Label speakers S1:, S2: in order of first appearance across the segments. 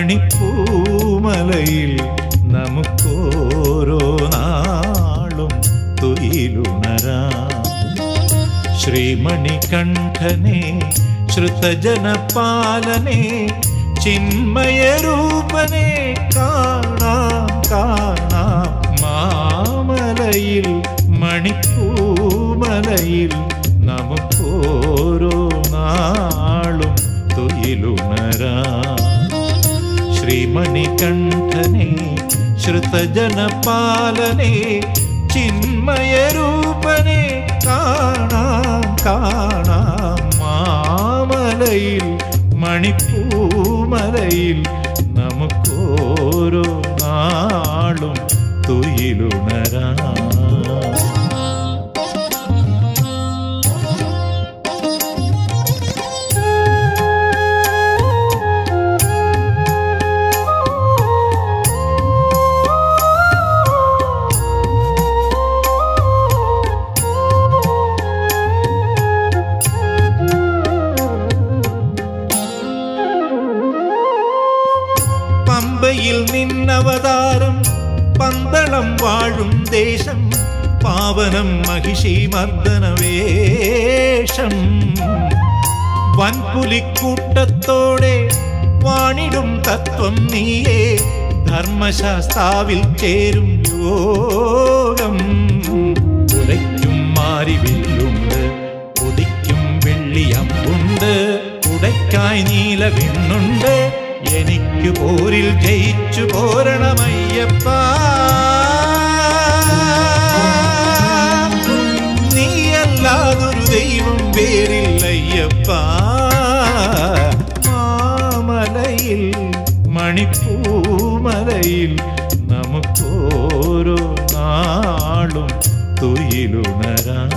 S1: മണിപ്പൂമലയിൽ നമുക്കോരോ നാളും തുയിലുണരാം ശ്രീമണികണ്ഠനെ ശ്രുതജനപാലനെ ചിന്മയരൂപനെ കാണാം കാണാം മാമലയിൽ മണിപ്പൂമലയിൽ നമുക്കോരോ നാളും തുയിലുണരാം ശ്രീമണികണ്ഠനെ ശ്രുതജനപാലനെ ചിന്മയരൂപനെ കാണാം കാണാം മാമലയിൽ മണിപ്പൂമലയിൽ നമുക്കോരോ നാളും തുയിലുണരാം പമ്പയിൽ നിന്നവതാരം പന്തളം വാഴും ദേശം പാവനം മഹിഷി മർദ്ദനവേഷം വൻപുലിക്കൂട്ടത്തോടെ വാണിടും തത്വം നീയേ ധർമ്മശാസ്താവിൽ ചേരും യോഗം ഉലയ്ക്കും മാറിവില്ലുണ്ട് ഉദിക്കും വെള്ളിയമ്പുണ്ട് ഉടയ്ക്കായി നീല വിണ്ണുണ്ട് എനിക്ക് പോരിൽ ജയിച്ചു പോരണമയ്യപ്പ നീയല്ലാതൊരു ദൈവം പേരില്ലയ്യപ്പ മാമലയിൽ മണിപ്പൂമലയിൽ നമുക്കോരോ നാളും തുയിലുണരാം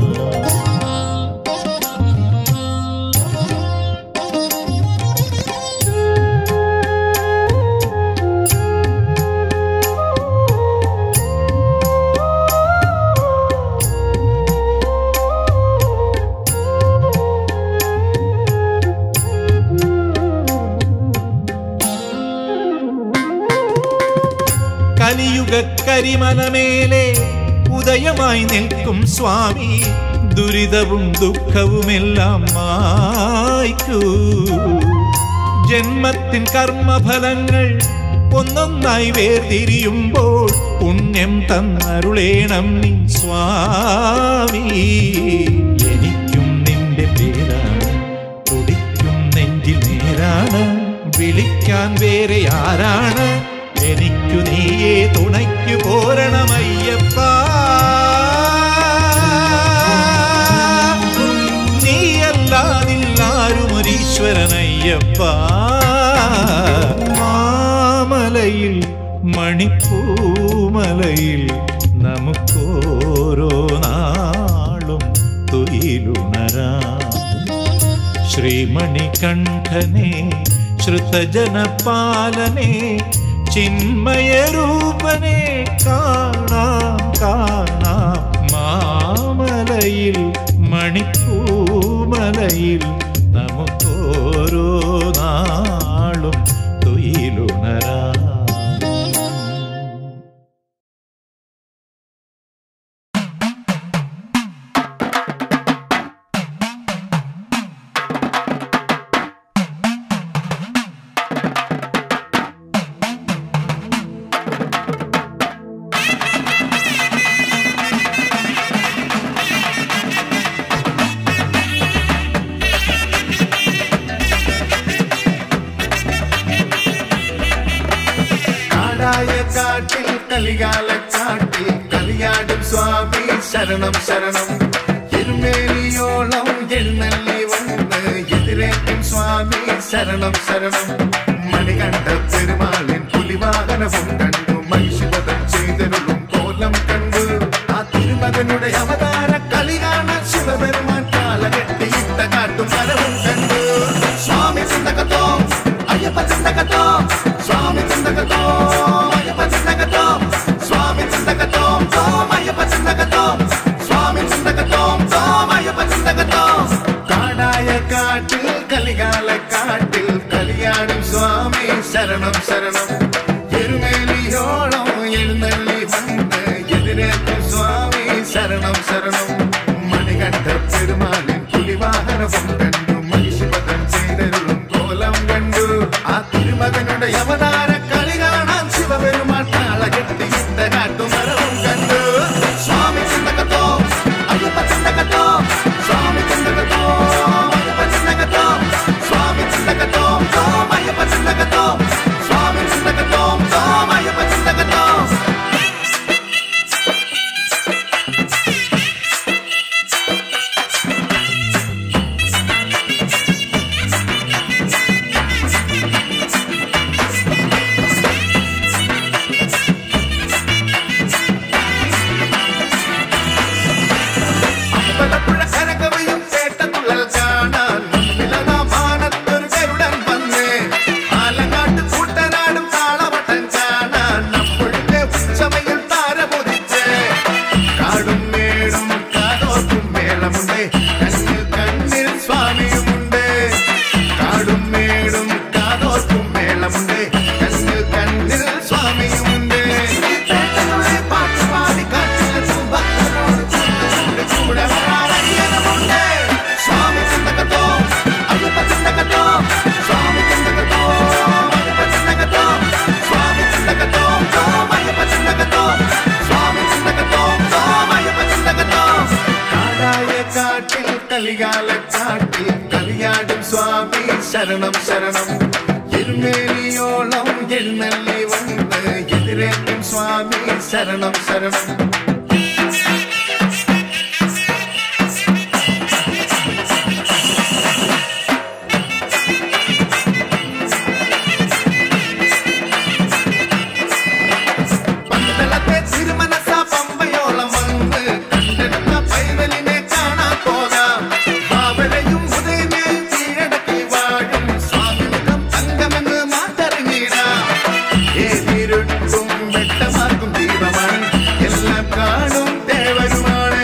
S1: കലിയുഗ കരിമലമേലെ ഉദയമായി നിൽക്കും സ്വാമി ദുരിതവും ദുഃഖവുമെല്ലാം മായ്ക്കൂ ജന്മത്തിൻ കർമ്മഫലങ്ങൾ ഒന്നൊന്നായി വേർതിരിയുമ്പോൾ പുണ്യം തന്നരുളേണം നീ സ്വാമി എനിക്കും നിന്റെ പേരാണ് തുടിക്കും നെഞ്ചിൽ നേരാണ് വിളിക്കാൻ വേറെ ആരാണ് എനിക്കു നീയേ തുണയ്ക്കു പോരണമയ്യപ്പ നീയല്ലാതില്ലാരും ഒരീശ്വരനയ്യപ്പ മാമലയിൽ മണിപ്പൂമലയിൽ നമുക്കോരോ നാളും തുയിലുണരാം ശ്രീമണികണ്ഠനെ ശ്രുതജനപാലനെ ചിന്മയരൂപനെ കാണാം കാണാം മാമലയിൽ മണിപ്പൂമലയിൽ നമുക്കോരോ നാളും തുയിലുണരാം
S2: കാടായ കാട്ടിൽ കലികാല കാട്ടിൽ കളിയാടും സ്വാമി ശരണം ശരണം എരുമേലിയോളം എഴുന്നള്ളി വന്ന് എതിരേക്കും സ്വാമി ശരണം ശരണം മണികണ്ഠ പെരുമാളിൻ പുലിവാഹനവും കണ്ടു മനുഷ്യവധം ചെയ്തരുളും കോലം കണ്ടു ആ തിരുമകനുടെ അവതാര കളി കാണാൻ ശിവപെരുമാൻ കാലകെട്ടിയിട്ട കാട്ടും മരവും കണ്ടു സ്വാമി ചിന്തകത്തോ അയ്യപ്പ ചിന്തകത്തോ സ്വാമി ചിന്തകത്തോ അയ്യപ്പ ചിന്തകത്തോ സ്വാമി ചിന്തകത്തോ ഓം അയ്യപ്പ ചിന്തകത്തോ സ്വാമി ചിന്തകത്തോ ഓം അയ്യപ്പ ചിന്തകത്തോ കാടായ കാട്ടിൽ കലികാല കാട്ടിൽ കളിയാടും സ്വാമി ശരണം ശരണം എരുമേലിയോളം എഴുന്നള്ളി വന്ന് എതിരേറ്റു സ്വാമി ശരണം ശരണം മണികണ്ഠ പെരുമാളിൻ പുലിവാഹനവും കണ്ടു മനുഷ്യപദം ചെയ്തരുളും കോലം കണ്ടു ആ തിരുമകനുടെ അവതാര കളി കാണാൻ ശിവപെരുമാൾ താളകെട്ടിയിട്ട കാട്ടുമരവും കണ്ടു സ്വാമി ചിന്തകത്തോ അയ്യപ്പ ചിന്തകത്തോ സ്വാമി ചിന്തകത്തോ അയ്യപ്പ ചിന്തകത്തോ സ്വാമി ചിന്തകത്തോ തോം അയ്യപ്പ ചിന്തകത്തോ സ്വാമി ചിന്തകത്തോ തോം അയ്യപ്പ ചിന്തകത്തോ അമ്പലപ്പുഴ കരകവയും കേട്ടതുള്ളൽ കാണാൻ മുമ്പിലതാ മാനത്തൊരു ഗരുഡൻ വന്നേ ആലങ്ങാട്ട് കൂട്ടനാടും താളവട്ടം കാണാൻ അപ്പോഴത്തെ ഉച്ചമയിൽ താരമുദിച്ചേ കാടും മേടും കാതോർക്കും മേളമുണ്ടേ കണ്ണിൽ കണ്ണിൽ സ്വാമിയുമുണ്ട് കാടും മേടും കാതോർക്കും മേളമുണ്ട് കണ്ണിൽ കണ്ണിൽ സ്വാമിയുമുണ്ട് പേട്ടനുള്ളിൽ പാട്ടുപാടി കാട്ടിലെത്തും ഭക്തരോട് കൂടെ കൂടെ വരാനയ്യനമുണ്ട് സ്വാമി ചിന്തകത്തോ അയ്യപ്പ ചിന്തകത്തോ സ്വാമി ചിന്തകത്തോ അയ്യപ്പ ചിന്തകത്തോ സ്വാമി ചിന്തകത്തോ തോം അയ്യപ്പ ചിന്തകത്തോ സ്വാമി ചിന്തകത്തോ തോം അയ്യപ്പ ചിന്തകത്തോ കാടായ കാട്ടിൽ കലികാല കാട്ടിൽ കളിയാടും സ്വാമി ശരണം ശരണം എരുമേലിയോളം എഴുന്നള്ളി വന്ന് എതിരേറ്റും സ്വാമി ശരണം ശരണം പന്തളത്തെ തിരുമനസ പമ്പയോളം വന്ന് കണ്ടെടുത്ത പൈതലിനെ കാണാൻ പോകാം ബാബലയും ഉദയനെയും കീഴടക്കി വാഴും സ്വാമിമുഖം തങ്കമെന്ന് മാറ്ററിഞ്ഞിടാം ഏതിരുട്ടും വെട്ടമാർക്കും ദീപമാണ് എല്ലാം കാണും ദേവരുമാണ്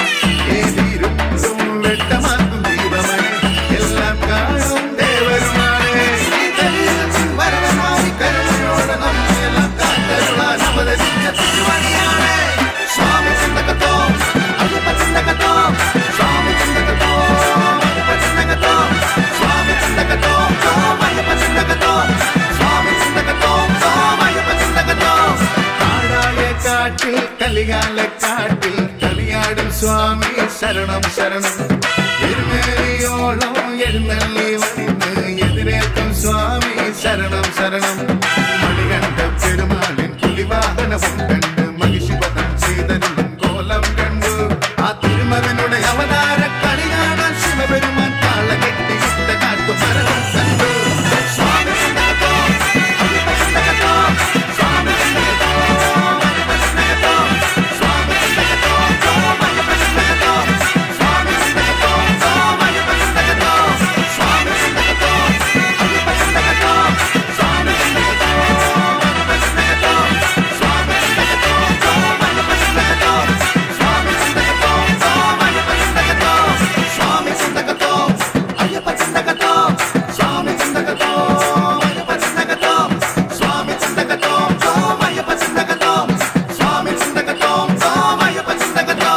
S2: ഏതിരുട്ടും വെട്ടമാർക്കും ദീപമാണ് എല്ലാം കാണും ദേവരുമാണ് ഈ തെളിയിടത്തിൻ വരവനായി കരുണയോടെ നമ്മയെല്ലാം കാത്തരുളാൻ അവതരിച്ച തിരുവടിയാണ് സ്വാമി ചിന്തകത്തോ അയ്യപ്പ ചിന്തകത്തോ സ്വാമി ചിന്തകത്തോ അയ്യപ്പ ചിന്തകത്തോ സ്വാമി ചിന്തകത്തോ തോം അയ്യപ്പ ചിന്തകത്തോ സ്വാമി ചിന്തകത്തോ തോം അയ്യപ്പ ചിന്തകത്തോ കാടായ കാട്ടിൽ കലികാല കാട്ടിൽ കളിയാടും സ്വാമി ശരണം ശരണം എരുമേലിയോളം എഴുന്നള്ളി വന്ന് എതിരേറ്റും സ്വാമി ശരണം ശരണം മണികണ്ഠ പെരുമാളിൻ പുലിവാഹനവും കണ്ട് മഹിഷിപദം ചെയ്തരുളും കോലം കണ്ടു ആ തിരുമകനുടെ അവതാര കളി കാണാൻ ശിവപെരുമാൻ താളകെട്ടിയിട്ട കാട്ടുമരവും കണ്ടു സ്വാമി ചിന്തകത്തോ അയ്യപ്പ ചിന്തകത്തോ സ്വാമി ചിന്തകത്തോ അയ്യപ്പ ചിന്തകത്തോ സ്വാമി ചിന്തകത്തോ തോം അയ്യപ്പ ചിന്തകത്തോ സ്വാമി ചിന്തകത്തോ തോം അയ്യപ്പ ചിന്തകത്തോ സ്വാമി ചിന്തകത്തോ അയ്യപ്പ ചിന്തകത്തോ സ്വാമി ചിന്തകത്തോ അയ്യപ്പ ചിന്തകത്തോ സ്വാമി ചിന്തകത്തോ തോം അയ്യപ്പ ചിന്തകത്തോ സ്വാമി ചിന്തകത്തോ തോം അയ്യപ്പ ചിന്തകത്തോ സ്വാമി ചിന്തകത്തോ അയ്യപ്പ ചിന്തകത്തോ സ്വാമി ചിന്തകത്തോ അയ്യപ്പ ചിന്തകത്തോ സ്വാമി ചിന്തകത്തോ തോം അയ്യപ്പ ചിന്തകത്തോ സ്വാമി ചിന്തകത്തോ തോം അയ്യപ്പ ചിന്തകത്തോ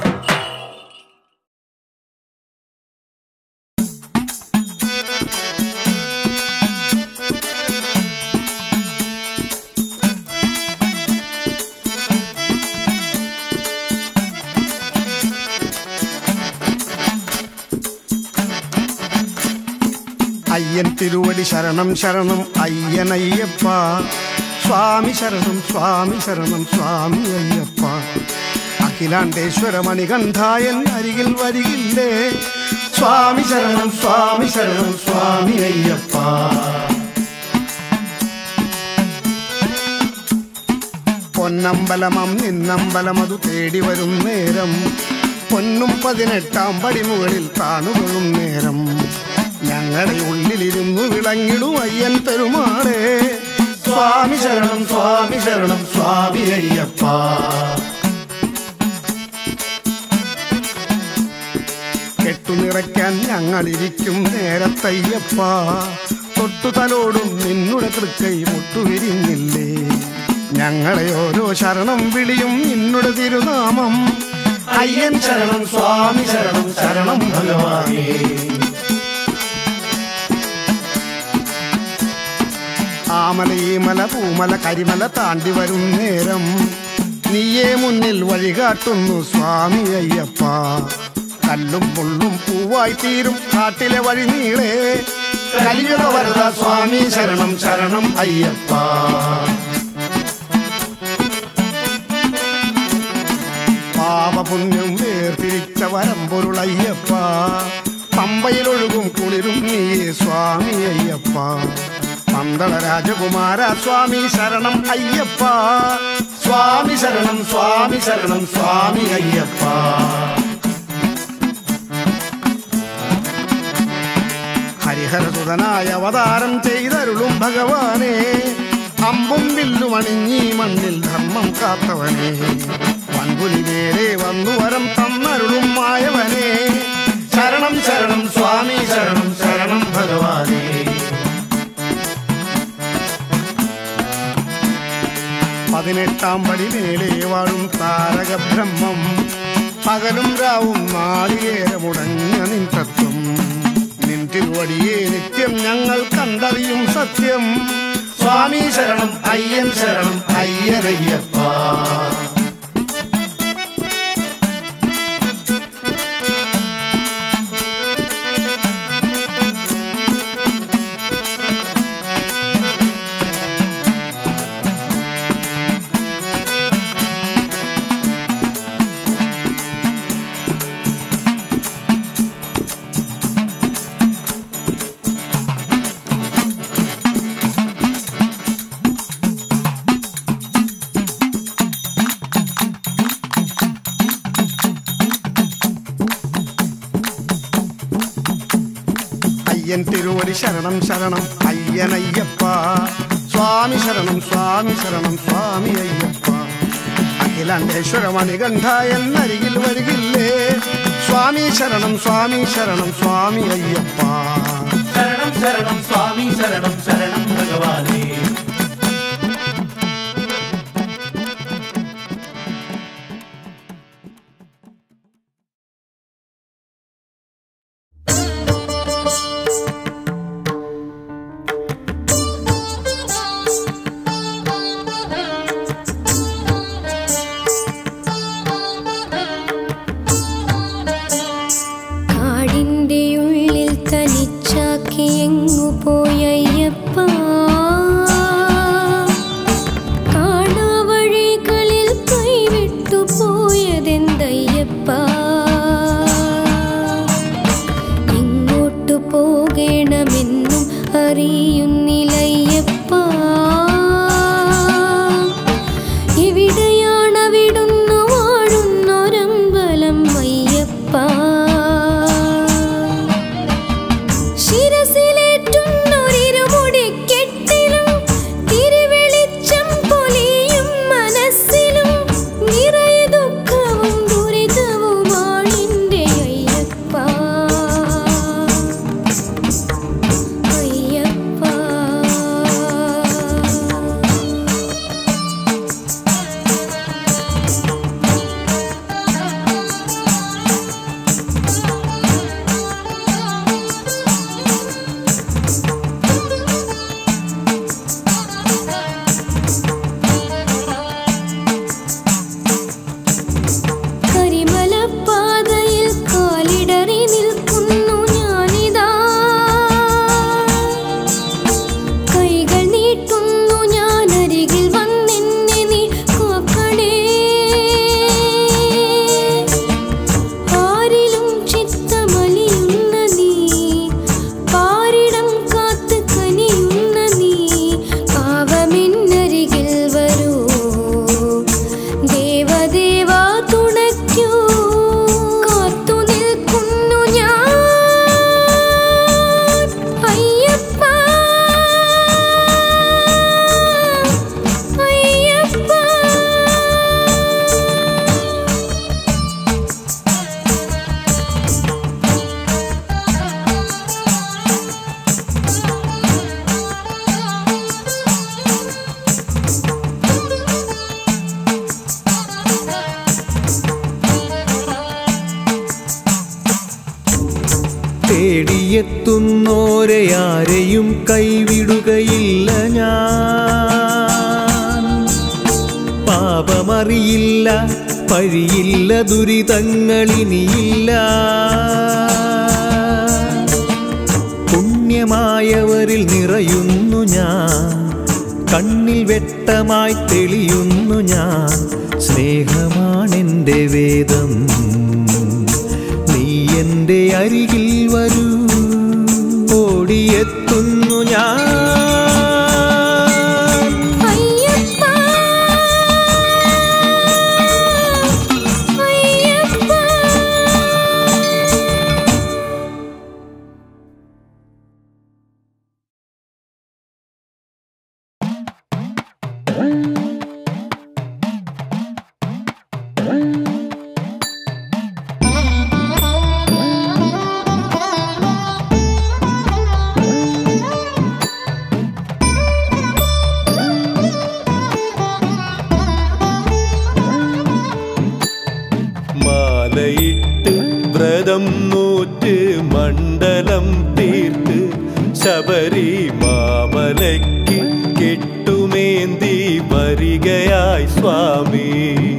S3: അയ്യൻ തിരുവടി ശരണം ശരണം അയ്യനയ്യപ്പ സ്വാമി ശരണം സ്വാമി ശരണം സ്വാമി അയ്യപ്പ അഖിലാണ്ടേശ്വര മണികണ്ഠായൻ അരികിൽ വരികില്ലേ സ്വാമി ശരണം സ്വാമി ശരണം സ്വാമി അയ്യപ്പ പൊന്നമ്പലമം നിന്നമ്പലം അത് തേടി വരും നേരം പൊന്നും പതിനെട്ടാം പടിമുകളിൽ താണുകൊള്ളും നേരം ഞങ്ങളുടെ ഉള്ളിലിരുന്നു വിളങ്ങിടും അയ്യൻ പെരുമാളേ സ്വാമി ശരണം സ്വാമി ശരണം സ്വാമി അയ്യപ്പ കെട്ടുനിറയ്ക്കാൻ ഞങ്ങളിരിക്കും നേരത്തയ്യപ്പ തൊട്ടു തലോടും നിന്നുടെ തൃക്കൈ മുട്ടുവിരിഞ്ഞില്ലേ ഞങ്ങളെ ഓരോ ശരണം വിളിയും നിന്നുടെ തിരുനാമം അയ്യൻ ശരണം സ്വാമി ശരണം ശരണം ഭഗവാനേ ആമല ഈമല പൂമല കരിമല താണ്ടി വരും നേരം നീയേ മുന്നിൽ വഴികാട്ടുന്നു സ്വാമി അയ്യപ്പ കല്ലും മുള്ളും പൂവായി തീരും കാട്ടിലെ വഴി നീളേ കലിയുഗ വരദ സ്വാമി ശരണം ശരണം അയ്യപ്പ പാപപുണ്യം വേർതിരിച്ച വരമ്പൊരുളയ്യപ്പ പമ്പയിലൊഴുകും കുളിരും നീയേ സ്വാമി അയ്യപ്പ പന്തള രാജകുമാര സ്വാമി ശരണം അയ്യപ്പ സ്വാമി ശരണം സ്വാമി ശരണം സ്വാമി അയ്യപ്പ ഹരിഹരസുതനായ അവതാരം ചെയ്തരുളും ഭഗവാനെ അമ്പും വില്ലും അണിഞ്ഞീ മണ്ണിൽ ധർമ്മം കാത്തവനെ വൻപുലി നേരെ വന്നു വരം തന്നരുളും മായവനെ ശരണം ശരണം സ്വാമി ശരണം ശരണം ഭഗവാനെ പതിനെട്ടാം പടി മേലെ വാഴും താരക ബ്രഹ്മം പകലും രാവും നാളികേരമുടഞ്ഞ നിൻ തത്വം നിൻ തിരുവടിയെ നിത്യം ഞങ്ങൾ കണ്ടറിയും സത്യം സ്വാമി ശരണം അയ്യൻ ശരണം അയ്യരയ്യപ്പ അയ്യൻ തിരുവടി ശരണം ശരണം അയ്യനയ്യപ്പ സ്വാമി ശരണം സ്വാമി ശരണം സ്വാമി അയ്യപ്പ അഖിലാണ്ടേശ്വര മണികണ്ഠ എന്നരികിൽ വരികില്ലേ സ്വാമി ശരണം സ്വാമി ശരണം സ്വാമി അയ്യപ്പ
S1: ശരണം ശരണം സ്വാമി ശരണം ശരണം ഭഗവാനേ
S4: കാടിന്റെ ഉള്ളിൽ തനിച്ചാക്കി എങ്ങു പോയയ്യപ്പ കാണാവഴികളിൽ കൈവിട്ടു പോയതെന്തയ്യപ്പ എങ്ങോട്ടു പോകണമെന്നും അറിയുന്നില്ലയ്യപ്പ എവിടെയാണവിടുന്നു വാഴുന്നൊരമ്പലം അയ്യപ്പ ശിരസിലേറ്റുന്നൊരിരുമുടിക്കെട്ടിലും തിരുവെളിച്ചം പൊലിയും മനസ്സിലും നിറയെ ദുഃഖവും ദുരിതവുമാണെന്റെ അയ്യപ്പ അയ്യപ്പ
S5: തേടിയെത്തുന്നോരെ ആരെയും കൈവിടുകയില്ല ഞാൻ പാപമറിയില്ല പഴിയില്ല ദുരിതങ്ങളിനിയില്ല പുണ്യമായവരിൽ നിറയുന്നു ഞാൻ കണ്ണിൽ വെട്ടമായി തെളിയുന്നു ഞാൻ സ്നേഹമാണെൻ്റെ വേദം നീ എൻ്റെ അരികിൽ വരൂ ഓടിയെത്തുന്നു ഞാൻ
S4: അയ്യപ്പ അയ്യപ്പ
S5: മാലയിട്ട് വ്രതം നോറ്റ് മണ്ഡലം തീർത്ത് ശബരി മാമലയ്ക്ക് കെട്ടുമേന്തി വരികയായി സ്വാമി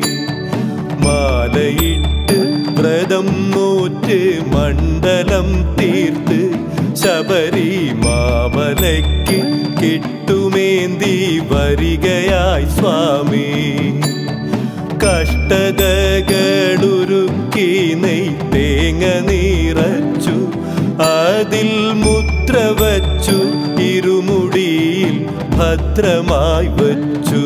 S5: മാലയിട്ട് വ്രതം നോറ്റ് മണ്ഡലം തീർത്ത് ശബരി മാമലയ്ക്ക് കെട്ടുമേന്തി വരികയായി സ്വാമി കഷ്ടതകളുരുക്കി നെയ് തേങ്ങ നിറച്ചു അതിൽ മുദ്ര വച്ചു ഇരുമുടിയിൽ ഭദ്രമായി വച്ചു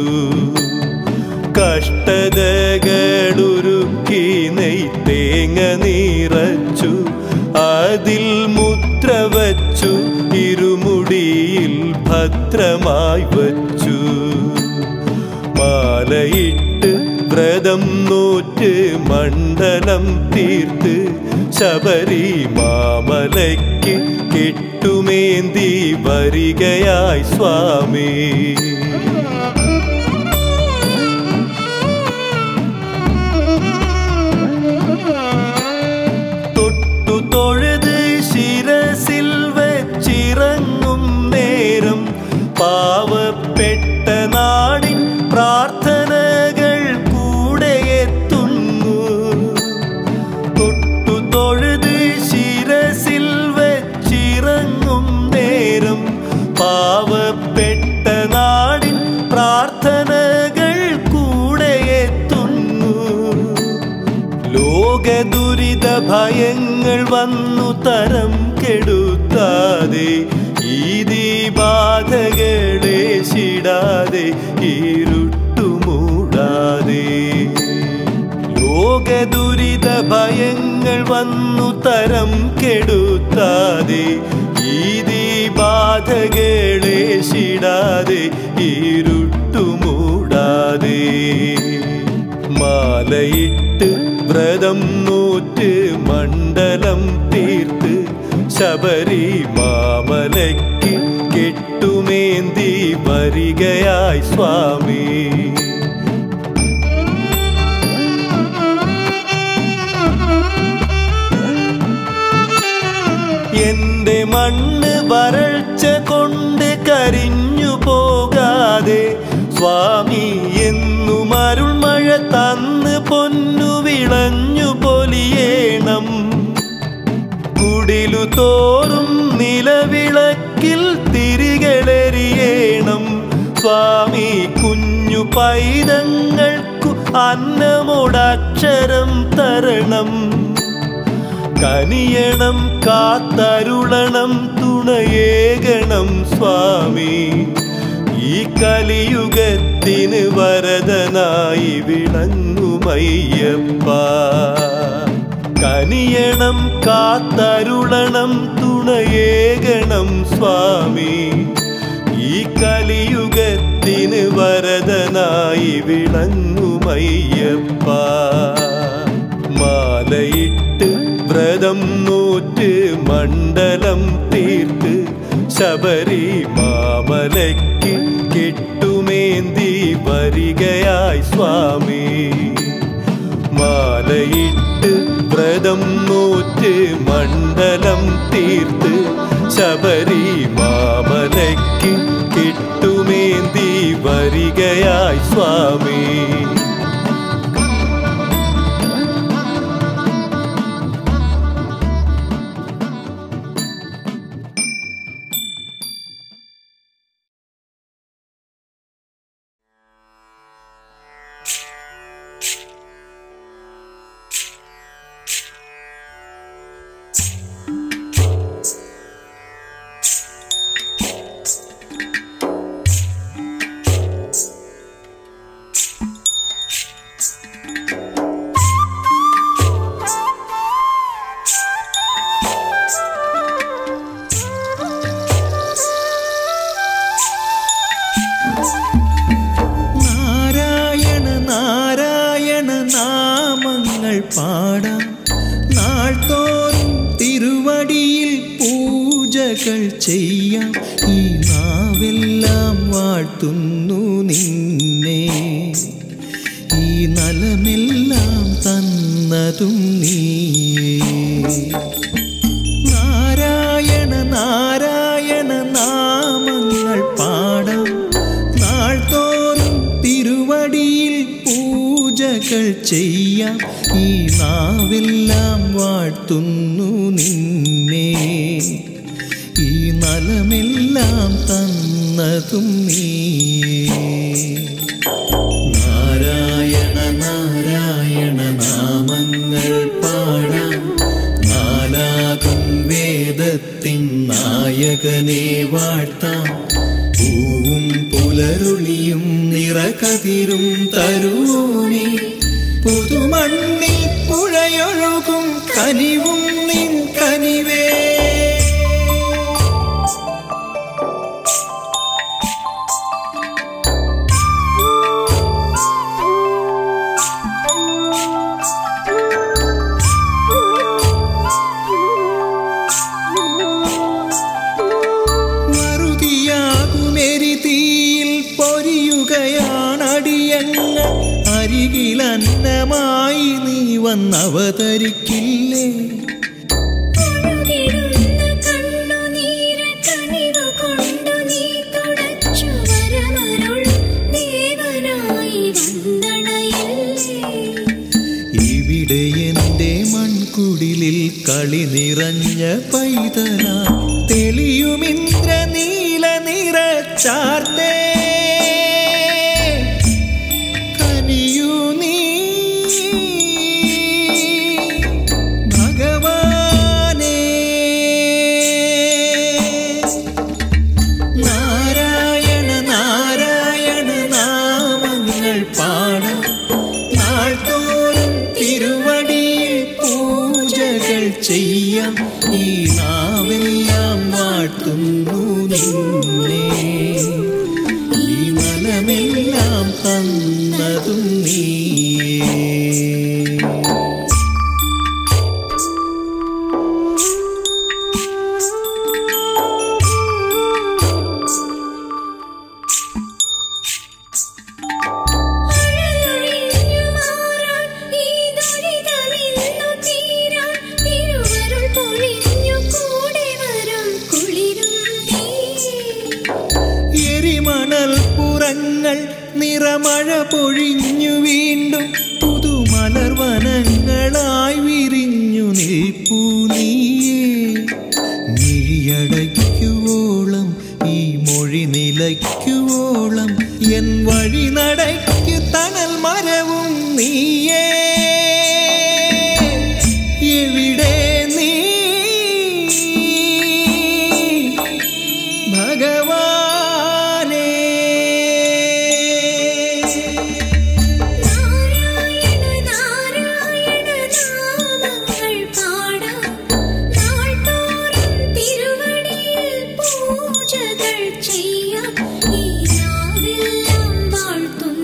S5: കഷ്ടതകളുരുക്കി നെയ് തേങ്ങ നിറച്ചു അതിൽ മുദ്ര വച്ചു ഇരുമുടിയിൽ ഭദ്രമായി വച്ചു മാലയിട്ട് വ്രതം നോറ്റ് മണ്ഡലം തീർത്ത് ശബരി മാമലയ്ക്ക് കെട്ടുമേന്തി വരികയായി സ്വാമി തൊട്ടു തൊഴുത് ശിരസിൽ വെച്ചിറങ്ങും നേരം പാവപ്പെട്ട നാടിൻ പ്രാർത്ഥനകൾ കൂടെ എത്തുന്നു തൊട്ടു തൊഴുത് ശിരസിൽ വെച്ചിറങ്ങും നേരം പാവപ്പെട്ട നാടിൻ പ്രാർത്ഥനകൾ കൂടെ എത്തുന്നു ലോക ദുരിത ഭയങ്ങൾ വന്നു തരം കെടുത്താതെ ഈ ദീപാധകളെ ശിടാതെ ഇരുട്ടുമൂടാതെ ലോക ദുരിത ഭയങ്ങൾ വന്നു തരം കെടുത്താതെ ഈ ദീപാധകളെ ശിടാതെ ഇരുട്ടുമൂടാതെ മാലയിട്ട് വ്രതം നോറ്റ് മണ്ഡലം തീർത്ത് ശബരി മാമലയ്ക്ക് കെട്ടുമേന്തി വരികയായി സ്വാമി എന്റെ മണ്ണ് വരൾച്ച കൊണ്ട് കരിഞ്ഞു പോകാതെ സ്വാമി എന്നും അരുൾമഴ തന്ന് പൊന്നു വിളഞ്ഞു പൊലിയേണം കുടിലു തോറും നിലവിളക്കിൽ തിരികളെറിയണം സ്വാമി കുഞ്ഞു പൈതങ്ങൾക്കു അന്നമോടക്ഷരം തരണം കനിയണം കാത്തരുളണം തുണയേകണം സ്വാമി ഈ കലിയുഗത്തിന് വരദനായി വിളങ്ങുമയ്യപ്പ കനിയണം കാത്തരുളണം തുണയേകണം സ്വാമി ഈ കലിയുഗത്തിന് വരദനായി വിളങ്ങുമയ്യപ്പ മാലയിട്ട് വ്രതം നോറ്റ് മണ്ഡലം തീർത്ത് ശബരി മാമലയ്ക്ക് കെട്ടുമേന്തി വരികയായി സ്വാമി മാലയിട്ട് വ്രതം വ്രതം നോറ്റ് മണ്ഡലം തീർത്ത് ശബരി മാമലയ്ക്ക് കെട്ടുമേന്തി വരികയായി സ്വാമി
S6: നാരായണ നാരായണ നാമങ്ങൾ പാടാം നാൾ തോറും തിരുവടിയിൽ പൂജകൾ ചെയ്യാം ഈ നാവെല്ലാം വാഴ്ത്തുന്നു നിന്നെ ഈ നലമെല്ലാം തന്നതും നീയേ നാരായണ നാരായണ നാമങ്ങൾ പാടാം നാൾ തോറും തിരുവടിയിൽ പൂജകൾ ചെയ്യാം ഈ നാവെല്ലാം വാഴ്ത്തുന്നു നിന്നെ ഈ നലമെല്ലാം തന്നതും നീയേ നാരായണ നാരായണ നാമങ്ങൾ പാടാം നാലാകും വേദത്തിൻ നായകനെ വാഴ്ത്താം പൂവും പുലരുളിയും നിറകതിരും തരുവോനെ പുതുമണ്ണിൽ പുഴയൊഴുകും കനിവും നിൻ കനിവേ മറുതിയാകുമെരി തീയിൽ പൊരിയുകയാണടിയങ്ങൾ അരികിലന്നമായി നീ വന്നവതരിക്കില്ലേ
S4: ഒഴുകിടുന്ന കണ്ണുനീര് കനിവ് കൊണ്ടു നീ തുടച്ചു വരമരുളും ദേവനായി വന്ദണയല്ലേ
S6: ഇവിടെ എൻ്റെ മൺകുടിലിൽ കളി നിറഞ്ഞ പൈതല തെളിയുമിന്ദ്ര നീല നിറ ചാർത്തേ കനിയൂ നീ ഭഗവാനേ നാരായണ നാരായണ നാമങ്ങൾ പാടാം നാൾ തോറും തിരുവടിയിൽ പൂജകൾ ചെയ്യാം ഈ നാവെല്ലാം വാഴ്ത്തുന്നു നിന്നെ ഈ മനമെല്ലാം തന്നതും നീയേ
S4: അഴലൊഴിഞ്ഞു മാറാൻ ഈ ദുരിതമിന്നു തീരാൻ തിരുവരുൾ പൊഴിഞ്ഞു കൂടെ വരും കുളിരും നീ
S6: എരിമണൽ പുറങ്ങൾ നിറമഴ പൊഴിഞ്ഞു വീണ്ടും പുതുമലർ വനങ്ങളായി വിരിഞ്ഞു നിൽപ്പൂ നീയേ മിഴിയടയ്ക്കുവോളം ഈ മൊഴി നിലയ്ക്കുവോളം എൻ വഴി നടയ്ക്കു തണൽ മരവും നീയേ എവിടെ നീ ഭഗവാനേ
S4: നാരായണ നാരായണ നാമങ്ങൾ പാടാം നാൾ തോറും തിരുവടിയിൽ പൂജകൾ ചെയ്യാം ഈ നാവെല്ലാം വാഴ്ത്തുന്നു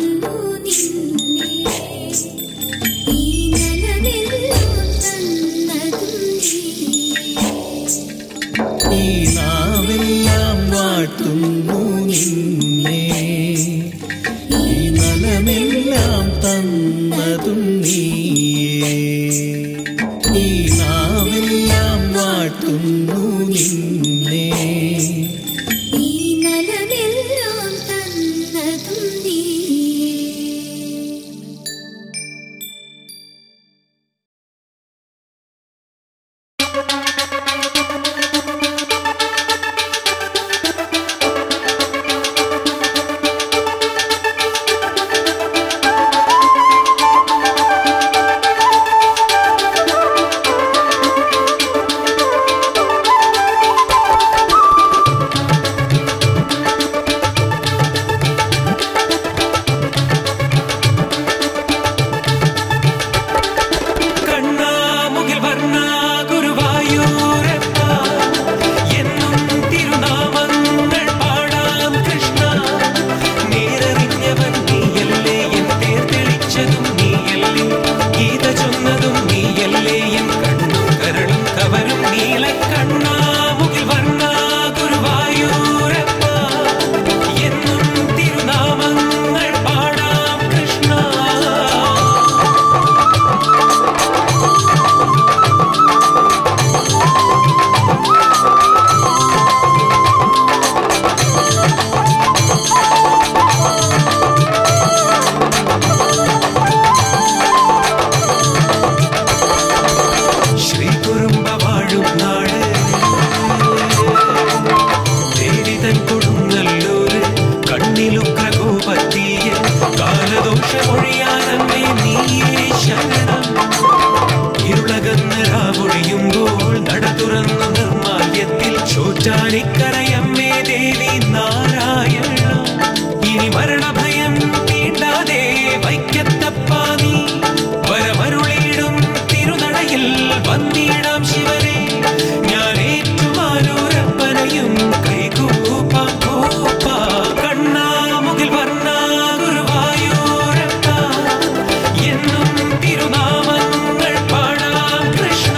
S7: എത്തുമ്പോൾ നട തുറന്നു നിർമാല്യത്തിൽ ചോറ്റാനിക്കരയമ്മേ ദേവി നാരായണ ഇനി മരണഭയം തീണ്ടാതെ വൈക്കത്തപ്പാതി വരമരുളിയിടും തിരുനടയിൽ വന്നിടാം ശിവനെ ഞാൻ ഏറ്റുമാനോരപ്പനയും കൈകൂപ്പാം കൂപ്പാ കണ്ണാമുകിൽ വർണ്ണ ഗുരുവായൂരപ്പ എന്നും തിരുനാമങ്ങൾ പാടാം കൃഷ്ണ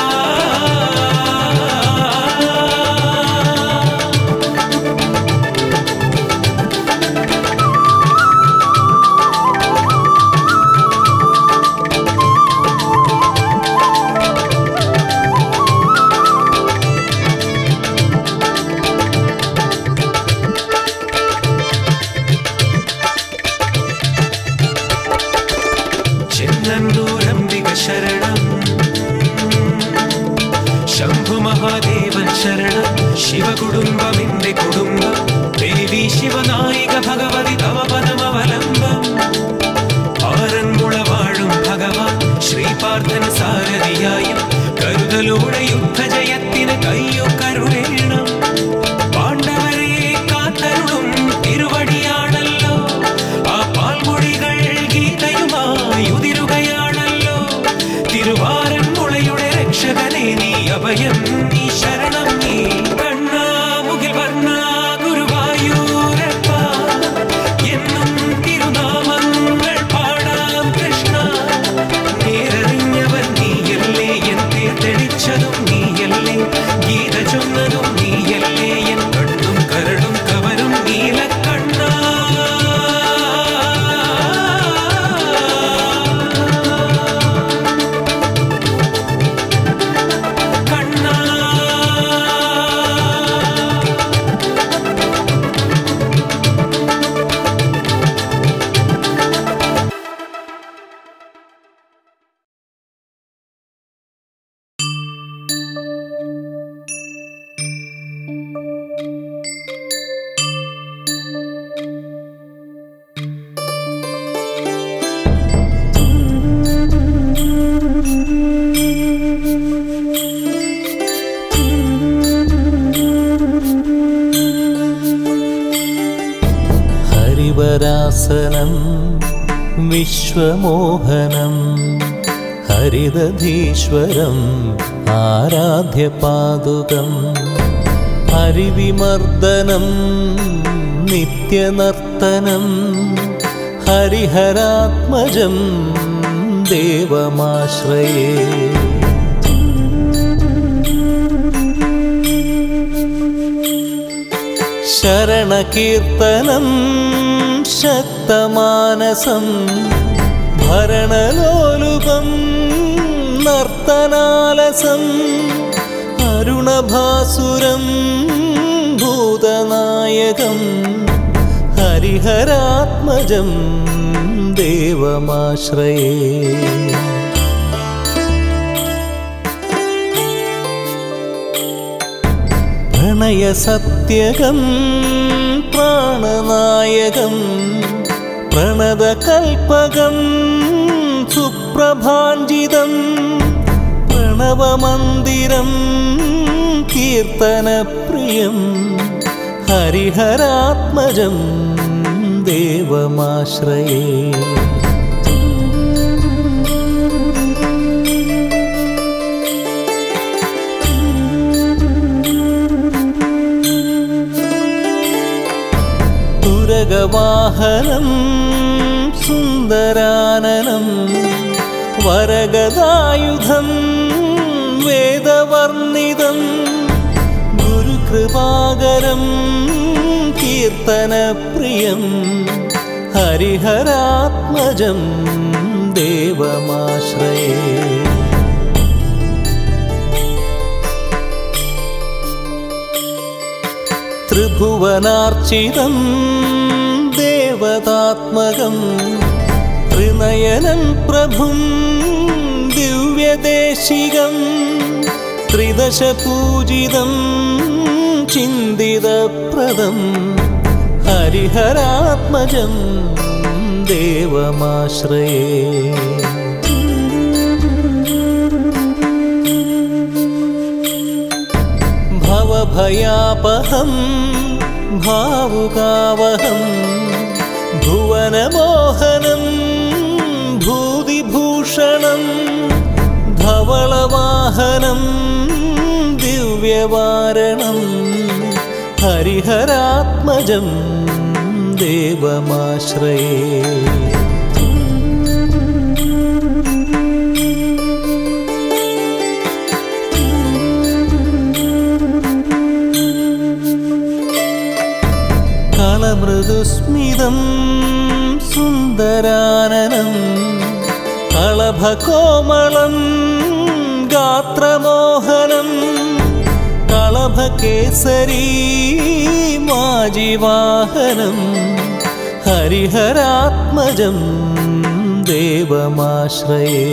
S7: ചെന്നൂരംബിക ശരണം ശംഭു മഹാദേവൻ ശരണം ശിവകുടുംബം എന്റെ കുടുംബം ദേവി ശിവനായിക ഭഗവതി തവ പദമവലംബം ആറന്മുള വാഴും ഭഗവാൻ ശ്രീപാർത്ഥന സാരഥിയായും കരുതലോടെ യുദ്ധജയത്തിന് കയ്യോ കരുണേണം പാണ്ഡവരെ കാത്തരുളും തിരുവടിയാണല്ലോ ആ പാൽമൊഴികൾ ഗീതയുമായി ഉതിരുകയാണല്ലോ തിരുവാരൻ മുളയുടെ രക്ഷകനെ നീ അഭയം നീ ശരണം നീ കണ്ണാമുകിൽ വർണ്ണ ഗുരുവായൂരപ്പ എന്നും തിരുനാമങ്ങൾ പാടാം കൃഷ്ണ നേരറിഞ്ഞവൻ നീയല്ലേ എൻ തെളിച്ചതും നീയല്ലേ ഗീത ചൊന്നതും നീയല്ലേ എൻ കണ്ണും കരടും കവരും നീലക്കണ്ണ കണ്ണ
S5: ഹരിവരാസനം വിശ്വമോഹനം ഹരിതധീശ്വരം ആരാധ്യപാദുകം ഹരിവിമർദ്ദനം നിത്യനർത്തനം ഹരിഹരാത്മജം ദേവമാശ്രയേ ശരണകീർത്തനം ശക്തമാനസം ഭരണലോലുപം നർത്തനാലസം അരുണഭാസുരം ഭൂതനായകം ഹരിഹരാത്മജം ദേവമാശ്രയേ പ്രണയസത്യകം പ്രാണനായകം പ്രണതകൽപകം സുപ്രഭാഞ്ജിതം പ്രണവമന്ദിരം കീർത്തനപ്രിയം ഹരിഹരാത്മജം ദേവമാശ്രയേ തുരകവാഹനം സുന്ദരാനനം വരഗദായുധം വേദവർണിതം ഗുരുകൃപാകരം കീർത്തനപ്രിയം ഹരിഹരാത്മജം ദേവമാശ്രയേ ത്രിഭുവനാർച്ചിതം ദേവതാത്മകം ത്രിനയനം പ്രഭും ദിവ്യദേശികം ത്രിദശപൂജിതം ചിന്തിതപ്രദം ഹരിഹരാത്മജം ദേവമാശ്രയേ അഭയാപഹം ഭാവുകാവഹം ഭുവനമോഹനം ഭൂതിഭൂഷണം ധവളവാഹനം ദിവ്യവാരണം ഹരിഹരാത്മജം ദേവമാശ്രയേ കളമൃദുസ്മിതം സുന്ദരാനനം കളഭകോമളം ഗാത്രമോഹനം കളഭകേസരീ മാജിവാഹനം ഹരിഹരാത്മജം ദേവമാശ്രയേ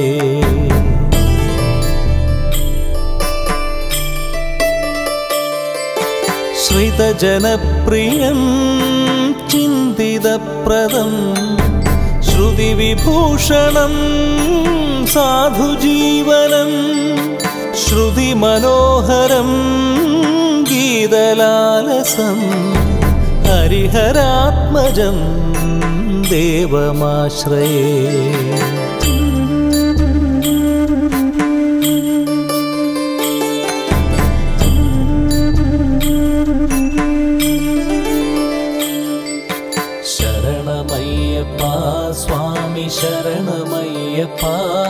S5: ശ്രിതജനപ്രിയം ചിന്തിതപ്രദം ശ്രുതിവിഭൂഷണം സാധുജീവനം ശ്രുതിമനോഹരം ഗീതലാലസം ഹരിഹരാത്മജം ദേവമാശ്രയേ ശരണമയ്യപ്പ സ്വാമി ശരണമയ്യപ്പ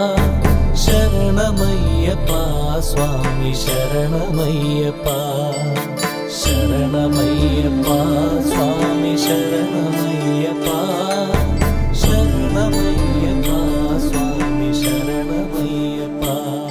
S5: ശരണമയ്യപ്പ സ്വാമി ശരണമയ്യപ്പ ശരണമയ്യപ്പ സ്വാമി ശരണമയ്യപ്പ ശരണമയ്യപ്പ സ്വാമി ശരണമയ്യപ്പ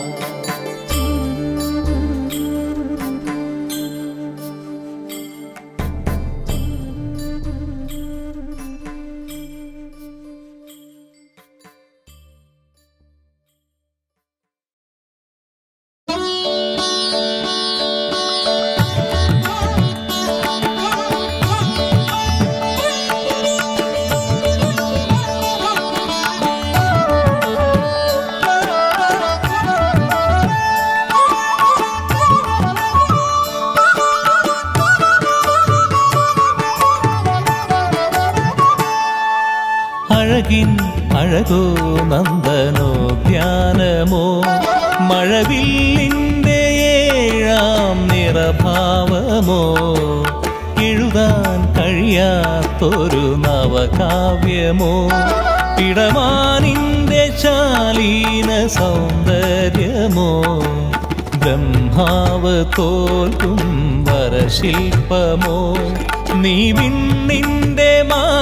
S5: അഴകിൻ അഴകോ നന്ദനോ ധ്യാനമോ മഴവില്ലിൻ്റെ ഏഴാം നിറഭാവമോ എഴുതാൻ കഴിയാത്തൊരു നവകാവ്യമോ ഇടമാനിൻ്റെ ശാലീന സൗന്ദര്യമോ ബ്രഹ്മാവ് തോൽക്കും വരശില്പമോ നീ വിണ്ണിന്റെ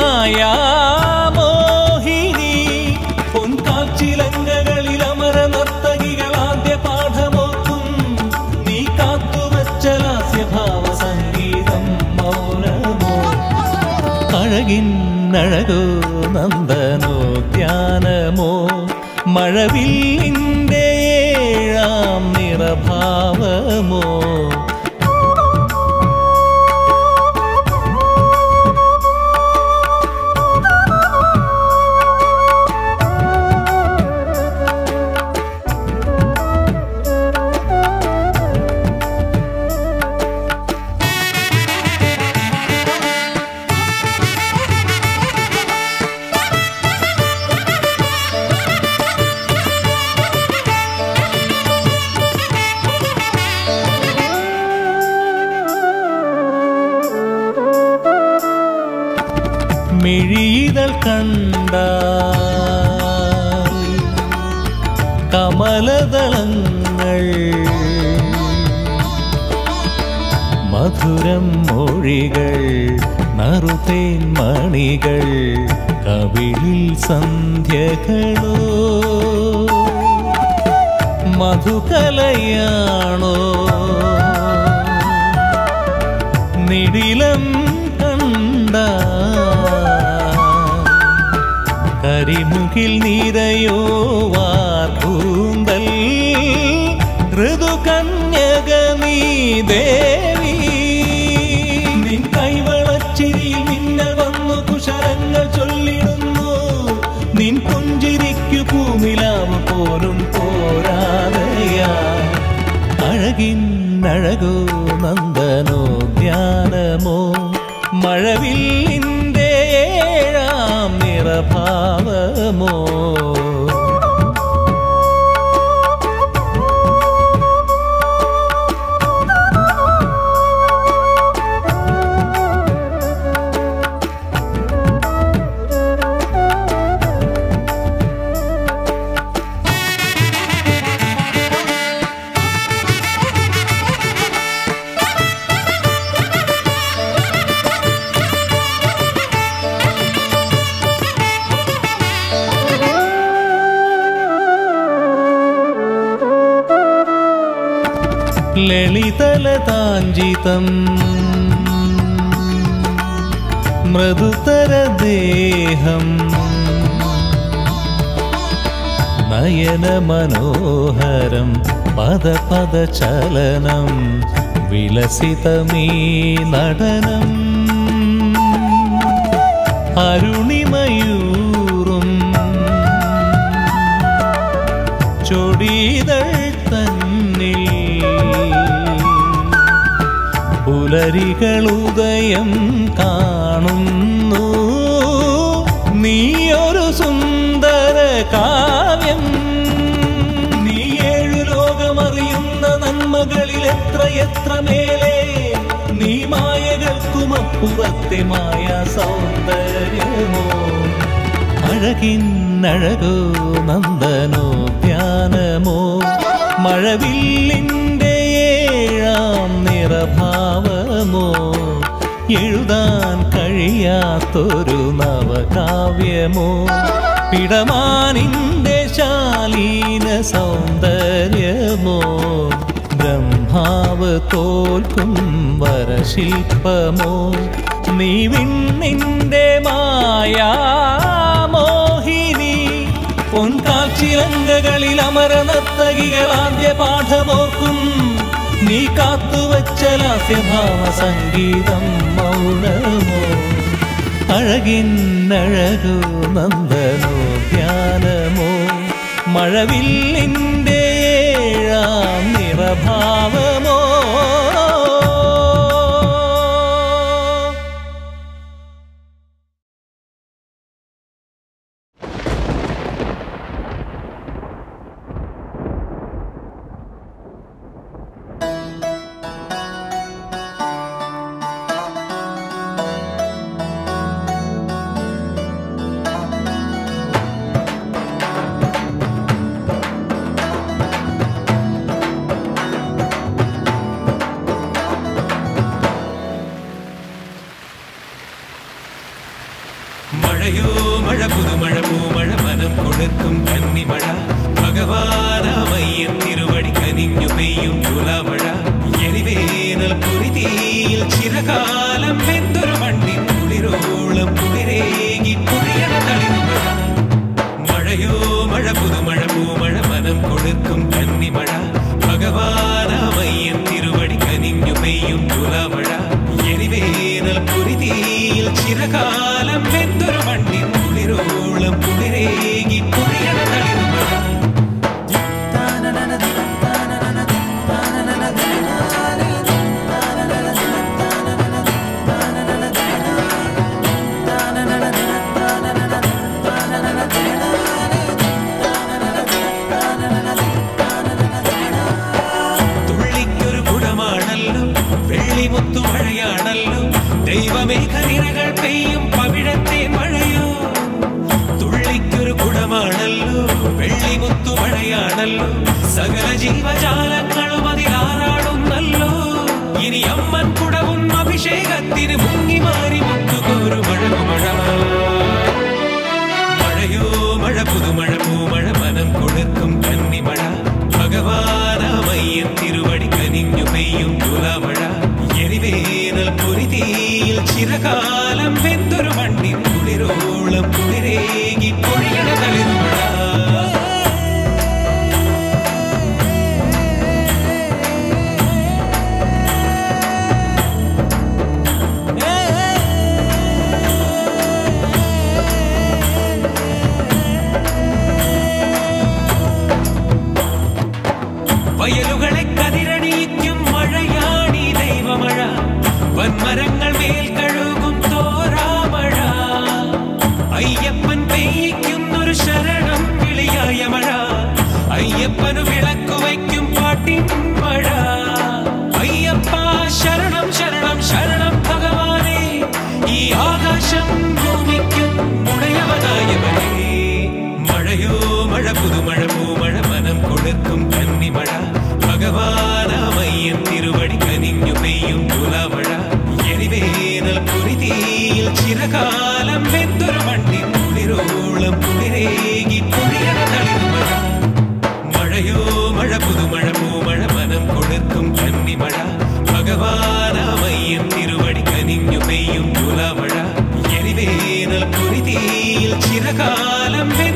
S5: മായാമോഹിനി പൊൻകാച്ചിലങ്കകളിൽ അമര നർത്തകികൾ ആദ്യ പാഠമോക്കും നീ കാത്തുവച്ച ലാസ്യഭാവ സംഗീതം മൗനമോ അഴകിൻ അഴകോ നന്ദനോ ധ്യാനമോ മഴവില്ലിൻ്റെ ഏഴാം നിറഭാവമോ മിഴിയിതൾ കണ്ട കമലദളങ്ങൾ മധുരം മൊഴികൾ നറുതേൻ മണികൾ കവിളിൽ സന്ധ്യകളോ മധുകലയാണോ നിടിലം കണ്ട കരിമുകിൽ നിരയോ വാർക്കൂന്തൽ ഋതുകന്യക നീ ദേവി നിൻ കൈവളച്ചിരിയിൽ മിന്നൽ വന്നു കുശലങ്ങൾ ചൊല്ലിടുന്നു നിൻ പുഞ്ചിരിക്കു പൂനിലാവ് പോലും പോരാതയാ അഴകിന്നഴകോ നന്ദനോ ധ്യാനമോ മഴവില്ലിൻ്റെ ഏഴാം നിറഭാവമോ ലളിതലതാഞ്ചിതം മൃദുതരദേഹം നയനമനോഹരം പദ പദ ചലനം വിലസിതമീ നടനം അരുണിമയൂറും ചൊടിതൾ തന്നിൽ പുലരികളുദയം കാണുന്നു നീയൊരു സുന്ദര കാവ്യം നീ ഏഴു ലോകമറിയുന്ന നന്മകളിൽ എത്ര എത്ര മേലെ നീ മായകൾക്കുമപ്പുറത്തെ മായ സൗന്ദര്യമോ അഴകിന്നഴകോ നന്ദനോ ധ്യാനമോ മഴവില്ലിൻ്റെ ഏഴാം നിറഭാവമോ എഴുതാൻ കഴിയാത്തൊരു നവകാവ്യമോ പിടമാനിൻ്റെ ശാലീന സൗന്ദര്യമോ ബ്രഹ്മാവ് തോൽക്കും വരശില്പമോ നീ വിണ്ണിൻ്റെ മായാമോഹിനി പൊൻകാച്ചിരങ്കകളിൽ അമരനർത്തകികൾ ആദ്യ പാഠമോർക്കും നീ കാത്തുവച്ച ലാസ്യഭാവ സംഗീതം മൗനമോ അഴകിന്നഴകോ നന്ദനോ ധ്യാനമോ മഴവില്ലിൻ്റെ ഏഴാം നിറഭാവമോ
S7: മഴയോ മഴ പുതുമഴ പൂമഴ മനം കൊടുക്കും കന്നിമഴ ഭഗവാനാമയ്യൻ തിരുവടി കനിഞ്ഞു പെയ്യും തുലാമഴ എരിവേനൽ പുരിതീയിൽ ചിരകാലം വെന്തൊരു മണ്ണിൻ കുളിരോളം കുളിരേകി കുളിയണ തളിർമഴ മഴയോ മഴ പുതുമഴ പൂമഴ മനം കൊടുക്കും കന്നിമഴ ഭഗവാനാമയ്യൻ തിരുവടി കനിഞ്ഞു പെയ്യും തുലാമഴ എരിവേനൽ പുരിതീയിൽ ചിരകാലം വെന്തൊരു മണ്ണിൻ കുളിരോളം കുളിരേകി കുളിയണ തളിർമഴ തുള്ളിക്കൊരു കുടമാണല്ലോ വെള്ളിമുത്തു മഴയാണല്ലോ ദൈവമേ കരിരകൾ പെയ്യും പവിഴത്തെ മഴയോ തുള്ളിക്കൊരു കുടമാണല്ലോ വെള്ളിമുത്തു മഴയാണല്ലോ സകല ജീവജാലങ്ങളും അതിലാറാടുന്നല്ലോ ഇനി അമ്മൻ കുടവും അഭിഷേകത്തിന് മുങ്ങി മാറി മുത്തുകോരു മഴമഴ മഴയോ മഴ പുതുമഴ പൂമഴ മനം കൊടുക്കും കന്നിമഴ ഭഗവാനാമയ്യൻ തിരുവടി കനിഞ്ഞു പെയ്യും തുലാമഴ എരിവേനൽ പൊരിതീയിൽ ചിരകാലം വെന്തൊരു മണ്ണിൻ കുളിരോളം കുളിരേകി പൊഴിയണ തളിർമഴ വയലുകളെ കതിരണിയ മൊഴിതീയിൽ ചിരകാലം വേ